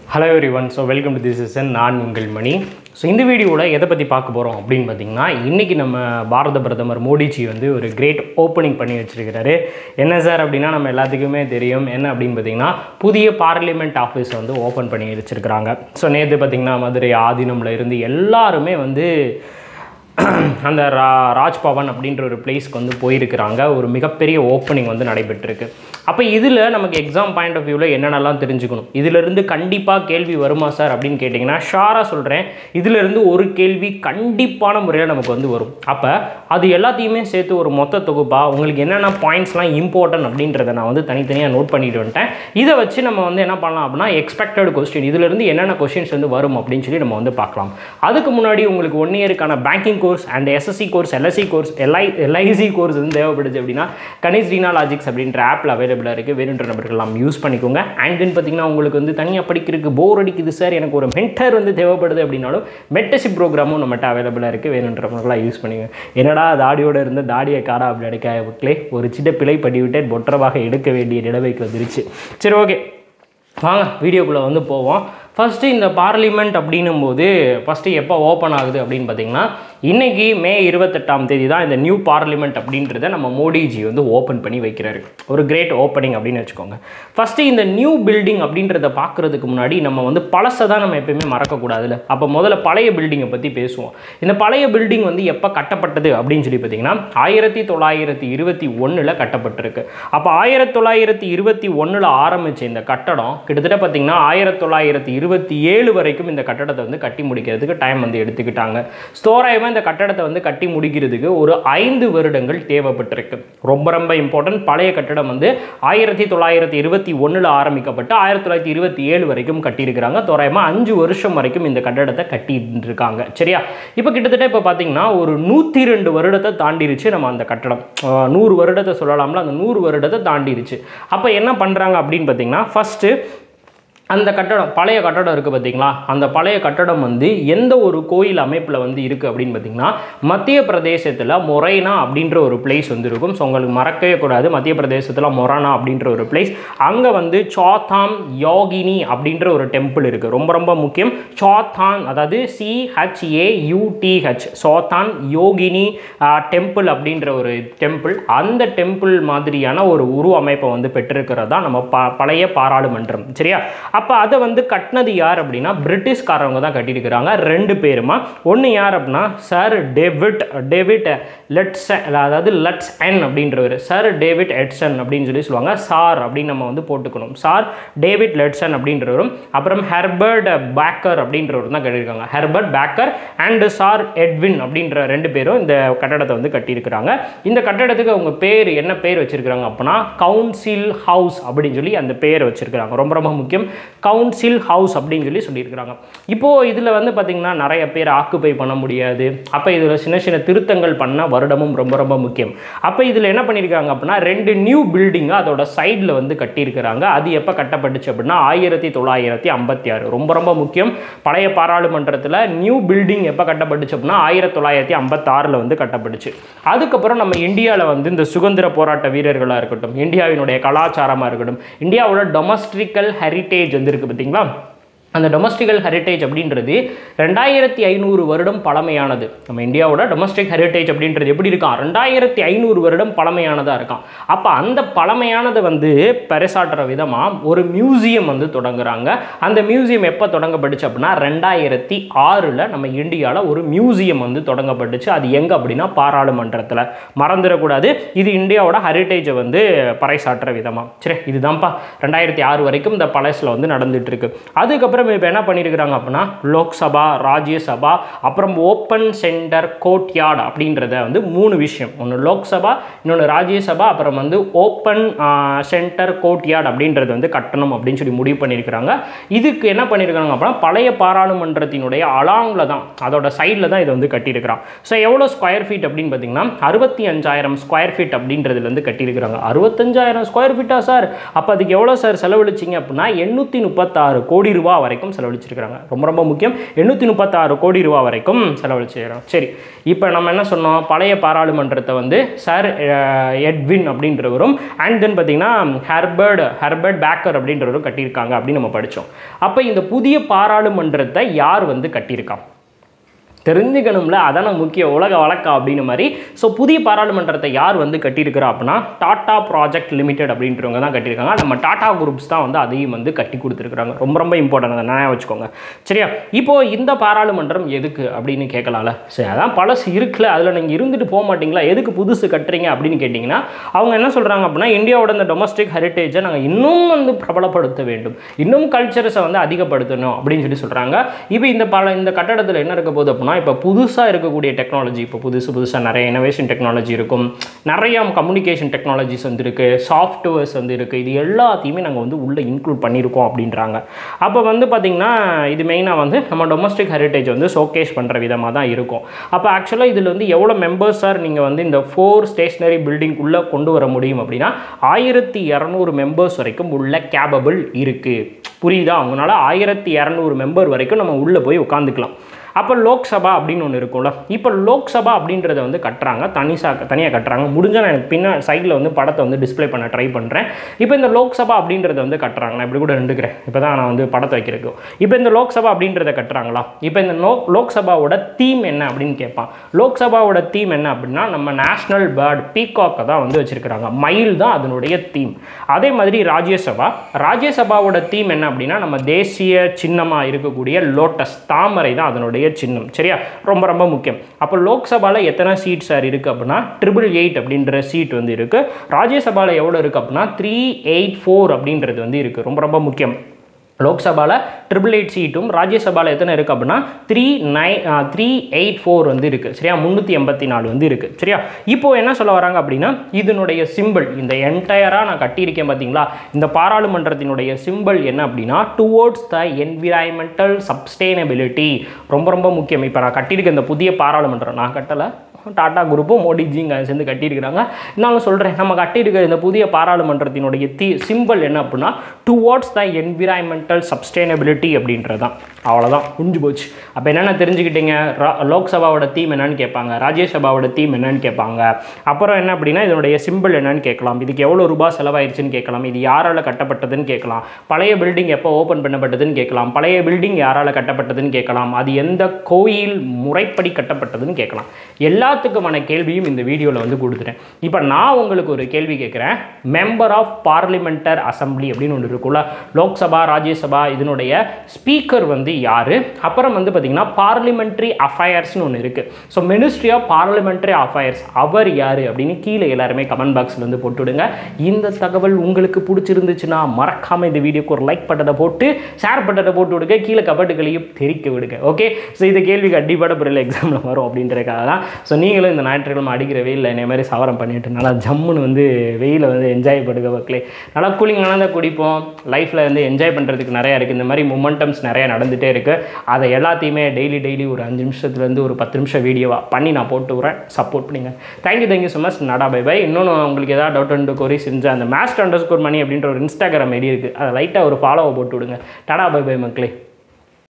hello everyone so welcome to this இசன் நான் உங்கள் மணி ஸோ இந்த வீடியோவில் எதை பற்றி பார்க்க போகிறோம் அப்படின்னு பார்த்தீங்கன்னா இன்றைக்கி நம்ம பாரத பிரதமர் மோடிஜி வந்து ஒரு கிரேட் ஓப்பனிங் பண்ணி வச்சிருக்கிறாரு என்ன சார் அப்படின்னா நம்ம எல்லாத்துக்குமே தெரியும் என்ன அப்படின்னு பார்த்தீங்கன்னா புதிய பார்லிமெண்ட் ஆஃபீஸ் வந்து ஓப்பன் பண்ணி வச்சுருக்கிறாங்க ஸோ நேற்று பார்த்தீங்கன்னா மதுரை ஆதீனம்ல இருந்து எல்லாருமே வந்து அந்த ரா ராஜ்பவன் அப்படின்ற ஒரு பிளேஸ்க்கு வந்து போயிருக்கிறாங்க ஒரு மிகப்பெரிய ஓப்பனிங் வந்து நடைபெற்றிருக்கு அப்போ இதில் நமக்கு எக்ஸாம் பாயிண்ட் ஆஃப் வியூவில் என்னென்னலாம் தெரிஞ்சுக்கணும் இதிலிருந்து கண்டிப்பாக கேள்வி வருமா சார் அப்படின்னு கேட்டிங்கன்னா ஷாராக சொல்கிறேன் இதிலிருந்து ஒரு கேள்வி கண்டிப்பான முறையில் நமக்கு வந்து வரும் அப்போ அது எல்லாத்தையுமே சேர்த்து ஒரு மொத்த தொகுப்பாக உங்களுக்கு என்னென்ன பாயிண்ட்ஸ்லாம் இம்பார்ட்டன்ட் அப்படின்றத நான் வந்து தனித்தனியாக நோட் பண்ணிட்டு வந்துட்டேன் இதை வச்சு நம்ம வந்து என்ன பண்ணலாம் அப்படின்னா எக்ஸ்பெக்டட் கொஸ்டின் இதிலிருந்து என்னென்ன கொஸ்டின்ஸ் வந்து வரும் அப்படின்னு சொல்லி நம்ம வந்து பார்க்கலாம் அதுக்கு முன்னாடி உங்களுக்கு ஒன் இயருக்கான banking course and SSC course LSC course LI LIC course வந்து தேவைப்படுது அப்படின்னா கணிஸ் ரீனா லாஜிக்ஸ் அப்படின்ற ஆப்பில் அவைலபிளாக இருக்குது வேணுன்ற நபர்கள்லாம் யூஸ் பண்ணிக்கோங்க அண்ட் தென் பார்த்தீங்கன்னா உங்களுக்கு வந்து தனியாக படிக்கிறதுக்கு போர் அடிக்குது சார் எனக்கு ஒரு மென்டர் வந்து தேவைப்படுது அப்படின்னாலும் மெட்டர்ஷிப் ப்ரோக்ராமும் நம்மகிட்ட அவைலபிளாக இருக்குது வேணுன்றவங்களாம் யூஸ் பண்ணிக்கோங்க என்னடா தாடியோட இருந்த தாடியை காடா அப்படி அடைக்க மக்களே ஒரு சின்ன பிழை பண்ணிவிட்டு பொற்றவாக எடுக்க வேண்டிய நிலைமைக்கு வந்துருச்சு சரி ஓகே வாங்க வீடியோக்குள்ளே வந்து போவோம் ஃபஸ்ட்டு இந்த பார்லிமெண்ட் அப்படின்னும் போது ஃபஸ்ட்டு எப்போ ஓப்பன் ஆகுது அப்படின்னு பார்த்தீங்கன்னா இன்றைக்கி மே இருபத்தெட்டாம் தேதி தான் இந்த நியூ பார்லிமெண்ட் அப்படின்றத நம்ம மோடிஜி வந்து ஓப்பன் பண்ணி வைக்கிறாரு ஒரு கிரேட் ஓப்பனிங் அப்படின்னு வச்சுக்கோங்க ஃபஸ்ட்டு இந்த நியூ பில்டிங் அப்படின்றத பார்க்குறதுக்கு முன்னாடி நம்ம வந்து பழசை தான் நம்ம எப்பயுமே மறக்கக்கூடாதுல்ல அப்போ முதல்ல பழைய பில்டிங்கை பற்றி பேசுவோம் இந்த பழைய பில்டிங் வந்து எப்போ கட்டப்பட்டது அப்படின்னு சொல்லி பார்த்தீங்கன்னா ஆயிரத்தி தொள்ளாயிரத்தி இருபத்தி ஒன்றில் கட்டப்பட்டிருக்கு அப்போ ஆயிரத்தி தொள்ளாயிரத்தி இருபத்தி ஒன்றில் ஆரம்பித்த இந்த கட்டடம் கிட்டத்தட்ட பார்த்தீங்கன்னா ஆயிரத்தி தொள்ளாயிரத்தி இருபத்தி ஏழு வரைக்கும் இந்த கட்டடத்தை வந்து கட்டி முடிக்கிறதுக்கு டைம் வந்து எடுத்துக்கிட்டாங்க ஸ்தோராயமாக இந்த கட்டடத்தை வந்து கட்டி முடிக்கிறதுக்கு ஒரு ஐந்து வருடங்கள் தேவைப்பட்டிருக்கு ரொம்ப ரொம்ப இம்பார்ட்டன்ட் பழைய கட்டடம் வந்து ஆயிரத்தி தொள்ளாயிரத்தி இருபத்தி ஒன்றில் ஆரம்பிக்கப்பட்டு ஆயிரத்தி தொள்ளாயிரத்தி இருபத்தி ஏழு வரைக்கும் கட்டியிருக்கிறாங்க தோராயமாக அஞ்சு வருஷம் வரைக்கும் இந்த கட்டடத்தை கட்டிட்டு இருக்காங்க சரியா இப்போ கிட்டத்தட்ட இப்போ பார்த்தீங்கன்னா ஒரு நூற்றி ரெண்டு வருடத்தை தாண்டிருச்சு நம்ம அந்த கட்டடம் அஹ் நூறு வருடத்தை சொல்லலாம்ல அந்த நூறு வருடத்தை தாண்டிருச்சு அப்போ என்ன பண்ணுறாங்க அப்படின்னு பார்த்தீங்கன்னா ஃபஸ்ட்டு அந்த கட்டடம் பழைய கட்டடம் இருக்குது பார்த்தீங்களா அந்த பழைய கட்டடம் வந்து எந்த ஒரு கோயில் அமைப்பில் வந்து இருக்குது அப்படின்னு பார்த்தீங்கன்னா மத்திய பிரதேசத்தில் மொரைனா அப்படின்ற ஒரு பிளேஸ் வந்து இருக்கும் ஸோ உங்களுக்கு மறக்கவே கூடாது மத்திய பிரதேசத்தில் மொரானா அப்படின்ற ஒரு பிளேஸ் அங்கே வந்து சாத்தாம் யோகினி அப்படின்ற ஒரு டெம்பிள் இருக்குது ரொம்ப ரொம்ப முக்கியம் சாத்தான் அதாவது சிஹெச்ஏ யூடிஹெச் சாத்தான் யோகினி டெம்பிள் அப்படின்ற ஒரு டெம்பிள் அந்த டெம்பிள் மாதிரியான ஒரு உருவ அமைப்பை வந்து பெற்றிருக்கிறதா நம்ம ப பழைய பாராளுமன்றம் சரியா அப்போ அதை வந்து கட்டினது யார் அப்படின்னா பிரிட்டிஷ்காரவங்க தான் கட்டியிருக்கிறாங்க ரெண்டு பேருமா ஒன்று யார் அப்படின்னா சார் டேவிட் டேவிட் லெட்ஸ் அதாவது லெட்ஸ் என் அப்படின்றவர் சார் டேவிட் எட்சன் அப்படின்னு சொல்லி சொல்லுவாங்க சார் அப்படின்னு நம்ம வந்து போட்டுக்கணும் சார் டேவிட் லெட்சன் அப்படின்றவரும் அப்புறம் ஹெர்பர்ட் பேக்கர் அப்படின்றவர் தான் கட்டியிருக்காங்க Herbert Baker and sir Edwin அப்படின்ற ரெண்டு பேரும் இந்த கட்டடத்தை வந்து கட்டியிருக்கிறாங்க இந்த கட்டடத்துக்கு அவங்க பேர் என்ன பேர் வச்சிருக்கிறாங்க அப்படின்னா கவுன்சில் ஹவுஸ் அப்படின்னு சொல்லி அந்த பேர் வச்சிருக்கிறாங்க ரொம்ப ரொம்ப முக்கியம் கவுன்சில் ஹவுஸ் அப்படின்னு சொல்லி சொல்லியிருக்கிறாங்க இப்போது இதில் வந்து பார்த்திங்கன்னா நிறைய பேர் ஆக்குப்பை பண்ண முடியாது அப்போ இதில் சின்ன சின்ன திருத்தங்கள் பண்ண வருடமும் ரொம்ப ரொம்ப முக்கியம் அப்போ இதில் என்ன பண்ணியிருக்காங்க அப்படின்னா ரெண்டு நியூ பில்டிங்கை அதோட சைடில் வந்து கட்டியிருக்கிறாங்க அது எப்போ கட்டப்பட்டுச்சு அப்படின்னா ஆயிரத்தி தொள்ளாயிரத்தி ஐம்பத்தி ஆறு ரொம்ப ரொம்ப முக்கியம் பழைய பாராளுமன்றத்தில் நியூ பில்டிங் எப்போ கட்டப்பட்டுச்சு அப்படின்னா ஆயிரத்தி தொள்ளாயிரத்தி ஐம்பத்தாறில் வந்து கட்டப்பட்டுச்சு அதுக்கப்புறம் நம்ம இந்தியாவில் வந்து இந்த சுதந்திர போராட்ட வீரர்களாக இருக்கட்டும் இந்தியாவினுடைய கலாச்சாரமாக இருக்கட்டும் இந்தியாவோட டொமஸ்ட்ரிக்கல் ஹெரிட்டேஜ் வந்து இருக்குது பார்த்தீங்களா அந்த டொமஸ்டிக்கல் ஹெரிட்டேஜ் அப்படின்றது ரெண்டாயிரத்தி ஐநூறு வருடம் பழமையானது நம்ம இந்தியாவோட டொமஸ்டிக் ஹெரிட்டேஜ் அப்படின்றது எப்படி இருக்கான் ரெண்டாயிரத்தி ஐநூறு வருடம் பழமையானதாக இருக்கான் அப்போ அந்த பழமையானதை வந்து பறைசாற்றுற விதமாக ஒரு மியூசியம் வந்து தொடங்குறாங்க அந்த மியூசியம் எப்போ தொடங்கப்பட்டுச்சு அப்படின்னா ரெண்டாயிரத்தி ஆறில் நம்ம இந்தியாவில் ஒரு மியூசியம் வந்து தொடங்கப்பட்டுச்சு அது எங்கே அப்படின்னா பாராளுமன்றத்தில் மறந்துடக்கூடாது இது இந்தியாவோட ஹெரிட்டேஜை வந்து பறைசாற்றுற விதமாக சரி இதுதான்ப்பா ரெண்டாயிரத்தி ஆறு வரைக்கும் இந்த பழசில் வந்து நடந்துட்டு இருக்கு அதுக்கப்புறம் இப்போ என்ன பண்ணியிருக்கிறாங்க அப்படின்னா லோக்சபா ராஜ்யசபா அப்புறம் ஓப்பன் சென்டர் கோர்ட்யார்டு அப்படின்றத வந்து மூணு விஷயம் ஒன்று லோக்சபா இன்னொன்று ராஜ்யசபா அப்புறம் வந்து ஓப்பன் சென்டர் கோர்ட்யார்டு அப்படின்றது வந்து கட்டணும் அப்படின்னு சொல்லி முடிவு பண்ணியிருக்கிறாங்க இதுக்கு என்ன பண்ணியிருக்காங்க அப்படின்னா பழைய பாராளுமன்றத்தினுடைய அலாங்கில் தான் அதோட சைடில் தான் இதை வந்து கட்டியிருக்கிறான் ஸோ எவ்வளோ ஸ்கொயர் ஃபீட் அப்படின்னு பார்த்தீங்கன்னா அறுபத்தி அஞ்சாயிரம் ஸ்கொயர் ஃபீட் அப்படின்றதுல வந்து கட்டியிருக்கிறாங்க அறுபத்தஞ்சாயிரம் ஸ்கொயர் ஃபீட்டா சார் அப்போ அதுக்கு எவ்வளோ சார் செலவழிச்சிங்க அப்படின்னா எண்ணூற்றி முப்பத்தாறு கோடி ரூபா வரைக்கும் செலவழிச்சிருக்காங்க ரொம்ப ரொம்ப முக்கியம் எண்ணூற்றி முப்பத்தாறு கோடி ரூபா வரைக்கும் செலவழிச்சிருக்காங்க சரி இப்போ நம்ம என்ன சொன்னோம் பழைய பாராளுமன்றத்தை வந்து சார் எட்வின் அப்படின்றவரும் அண்ட் தென் பார்த்தீங்கன்னா ஹெர்பர்ட் ஹெர்பர்ட் பேக்கர் அப்படின்றவரும் கட்டியிருக்காங்க அப்படின்னு நம்ம படித்தோம் அப்போ இந்த புதிய பாராளுமன்றத்தை யார் வந்து கட்டியிருக்கான் தெரிஞ்சுக்கணும்ல அதான முக்கிய உலக வழக்கம் அப்படின்னு மாதிரி ஸோ புதிய பாராளுமன்றத்தை யார் வந்து கட்டியிருக்கிறா அப்படின்னா டாடா ப்ராஜெக்ட் லிமிடெட் அப்படின்றவங்க தான் கட்டியிருக்காங்க நம்ம டாடா குரூப்ஸ் தான் வந்து அதையும் வந்து கட்டி கொடுத்துருக்குறாங்க ரொம்ப ரொம்ப இம்பார்ட்டன்ட் அதை நினைவு வச்சுக்கோங்க சரியா இப்போ இந்த பாராளுமன்றம் எதுக்கு அப்படின்னு கேட்கலாம்ல சரி அதான் பழசு இருக்குல்ல அதில் நீங்கள் இருந்துட்டு போக மாட்டீங்களா எதுக்கு புதுசு கட்டுறீங்க அப்படின்னு கேட்டிங்கன்னா அவங்க என்ன சொல்கிறாங்க அப்படின்னா இந்தியாவோட இந்த டொமஸ்டிக் ஹெரிட்டேஜை நாங்கள் இன்னும் வந்து பிரபலப்படுத்த வேண்டும் இன்னும் கல்ச்சர்ஸை வந்து அதிகப்படுத்தணும் அப்படின்னு சொல்லி சொல்கிறாங்க இப்போ இந்த பல இந்த கட்டடத்தில் என்ன இருக்க போகுது அப்படின்னா இப்போ புதுசாக இருக்கக்கூடிய டெக்னாலஜி இப்போ புதுசு புதுசாக நிறைய இனோவேஷன் டெக்னாலஜி இருக்கும் நிறைய கம்யூனிகேஷன் டெக்னாலஜிஸ் வந்து இருக்குது சாஃப்ட்வேர்ஸ் வந்து இருக்குது இது எல்லாத்தையுமே நாங்கள் வந்து உள்ளே இன்க்ளூட் பண்ணியிருக்கோம் அப்படின்றாங்க அப்போ வந்து பார்த்திங்கன்னா இது மெயினாக வந்து நம்ம டொமஸ்டிக் ஹெரிட்டேஜ் வந்து ஷோகேஸ் பண்ணுற விதமாக தான் இருக்கும் அப்போ ஆக்சுவலாக இதில் வந்து எவ்வளோ மெம்பர்ஸ் சார் நீங்கள் வந்து இந்த ஃபோர் ஸ்டேஷ்னரி பில்டிங்குள்ளே கொண்டு வர முடியும் அப்படின்னா ஆயிரத்தி இரநூறு மெம்பர்ஸ் வரைக்கும் உள்ள கேபபிள் இருக்குது புரியுதா அவங்களால ஆயிரத்தி இரநூறு மெம்பர் வரைக்கும் நம்ம உள்ளே போய் உட்காந்துக்கலாம் அப்போ லோக்சபா அப்படின்னு ஒன்று இருக்கும்ல இப்போ லோக்சபா அப்படின்றத வந்து கட்டுறாங்க தனிசா தனியாக கட்டுறாங்க முடிஞ்சால் நான் எனக்கு பின்ன சைடில் வந்து படத்தை வந்து டிஸ்ப்ளே பண்ண ட்ரை பண்ணுறேன் இப்போ இந்த லோக்சபா அப்படின்றத வந்து கட்டுறாங்க நான் இப்படி கூட நின்றுக்கிறேன் இப்போ தான் நான் வந்து படத்தை வைக்கிறதுக்கு இப்போ இந்த லோக்சபா அப்படின்றத கட்டுறாங்களா இப்போ இந்த நோ லோக்சபாவோட தீம் என்ன அப்படின்னு கேட்பான் லோக்சபாவோட தீம் என்ன அப்படின்னா நம்ம நேஷ்னல் பேர்ட் பீகாக்கை தான் வந்து வச்சுருக்கிறாங்க மயில் தான் அதனுடைய தீம் அதே மாதிரி ராஜ்யசபா ராஜ்யசபாவோட தீம் என்ன அப்படின்னா நம்ம தேசிய சின்னமாக இருக்கக்கூடிய லோட்டஸ் தாமரை தான் அதனுடைய சின்னம் சரியா ரொம்ப ரொம்ப முக்கியம் அப்போ லோக்சபாவில் எத்தனை சீட் சார் இருக்குது அப்படின்னா ட்ரிபிள் எயிட் அப்படின்ற சீட் வந்து இருக்குது ராஜ்யசபாவில் எவ்வளோ இருக்குது அப்படின்னா த்ரீ எயிட் ஃபோர் அப்படின்றது வந்து இருக்குது ரொம்ப ரொம்ப முக்கியம் லோக்சபாவில் ட்ரிபிள் எயிட் சீட்டும் ராஜ்யசபாவில் எத்தனை இருக்குது அப்படின்னா three nine three eight four வந்து இருக்குது சரியா முந்நூற்றி எண்பத்தி நாலு வந்து இருக்குது சரியா இப்போ என்ன சொல்ல வராங்க அப்படின்னா இதனுடைய சிம்பிள் இந்த என்டையராக நான் கட்டியிருக்கேன் பார்த்தீங்களா இந்த பாராளுமன்றத்தினுடைய சிம்பிள் என்ன அப்படின்னா டுவோர்ட்ஸ் த என்விரான்மெண்டல் சப்ஸ்டெயினபிலிட்டி ரொம்ப ரொம்ப முக்கியம் இப்போ நான் கட்டியிருக்க இந்த புதிய பாராளுமன்றம் நான் கட்டலை டாடா குரூப்பும் மோடிஜிங்க சேர்ந்து கட்டியிருக்கிறாங்க நான் சொல்கிறேன் நம்ம கட்டியிருக்க இந்த புதிய பாராளுமன்றத்தினுடைய தி சிம்பிள் என்ன அப்படின்னா டுவோர்ட்ஸ் த என்விரான்மெண்டல் சப்ஸ்டெயினபிலிட்டி அப்படின்றது தான் அவ்வளோதான் முடிஞ்சு போச்சு அப்போ என்னென்ன தெரிஞ்சுக்கிட்டீங்க ரா- லோக்சபாவோட தீம் என்னன்னு கேட்பாங்க ராஜ்யசபாவோட தீம் என்னன்னு கேட்பாங்க அப்புறம் என்ன அப்படின்னா இதனுடைய சிம்பிள் என்னன்னு கேட்கலாம் இதுக்கு எவ்வளோ ரூபாய் செலவாயிருச்சுன்னு கேட்கலாம் இது யாரால் கட்டப்பட்டதுன்னு கேட்கலாம் பழைய பில்டிங் எப்போ ஓப்பன் பண்ணப்பட்டதுன்னு கேட்கலாம் பழைய பில்டிங் யாரால் கட்டப்பட்டதுன்னு கேட்கலாம் அது எந்த கோயில் முறைப்படி கட்டப்பட்டதுன்னு கேட்கலாம் எல்லாத்துக்குமான கேள்வியும் இந்த வீடியோவில் வந்து கொடுத்துட்டேன் இப்போ நான் உங்களுக்கு ஒரு கேள்வி கேட்குறேன் மெம்பர் ஆஃப் பார்லிமெண்டர் அசம்பிளி அப்படின்னு ஒன்று இருக்குல்ல லோக்சபா ராஜ்யசபா இதனுடைய ஸ்பீக்கர் வந்து யார் அப்புறம் வந்து பார்த்திங்கன்னா பார்லிமெண்ட்ரி அஃபயர்ஸ்னு ஒன்று இருக்குது so ministry of parliamentary affairs அவர் யார் அப்படின்னு கீழே எல்லாருமே கமெண்ட் பாக்ஸில் வந்து போட்டு விடுங்க இந்த தகவல் உங்களுக்கு பிடிச்சிருந்துச்சுன்னா மறக்காமல் இந்த வீடியோக்கு ஒரு லைக் பட்டனை போட்டு ஷேர் பட்டனை போட்டு விடுங்க கீழே கமெண்ட்டுகளையும் தெரிக்க விடுங்க ஓகே ஸோ இந்த கேள்வி கண்டிப்பாக பிறகு எக்ஸாமில் வரும் அப்படின்றதுக்காக தான் ஸோ நீங்களும் இந்த ஞாயிற்றுக்கிழமை அடிக்கிற வெயிலில் என்னை மாதிரி சவரம் பண்ணிட்டு நல்லா ஜம்முன்னு வந்து வெயிலை வந்து என்ஜாய் பண்ணுங்க மக்களே நல்லா கூலிங்கான தான் குடிப்போம் லைஃப்பில் வந்து என்ஜாய் பண்ணுறதுக்கு நிறையா இருக்குது இந்த மாதிரி மொமெண்டம்ஸ் நிறையா நடந்துகிட்டே இருக்குது அதை எல்லாத்தையுமே டெய்லி டெய்லி ஒரு அஞ்சு நிமிஷத்துலேருந்து ஒரு பத்து நிமிஷம் வீடியோவாக பண்ணி நான் போட்டு விட்றேன் சப்போர்ட் பண்ணுங்க தேங்க்யூ தேங்க்யூ ஸோ மச் நடா பை பை இன்னொன்று உங்களுக்கு ஏதாவது டவுட் உண்டு கோரி செஞ்சு அந்த மேஸ்ட் அண்டர் ஸ்கோர் மணி அப்படின்ற ஒரு இன்ஸ்டாகிராம் ஐடி இருக்குது அதை லைட்டாக ஒரு ஃபாலோவை போட்டு விடுங்க டடா பை பை மக்களே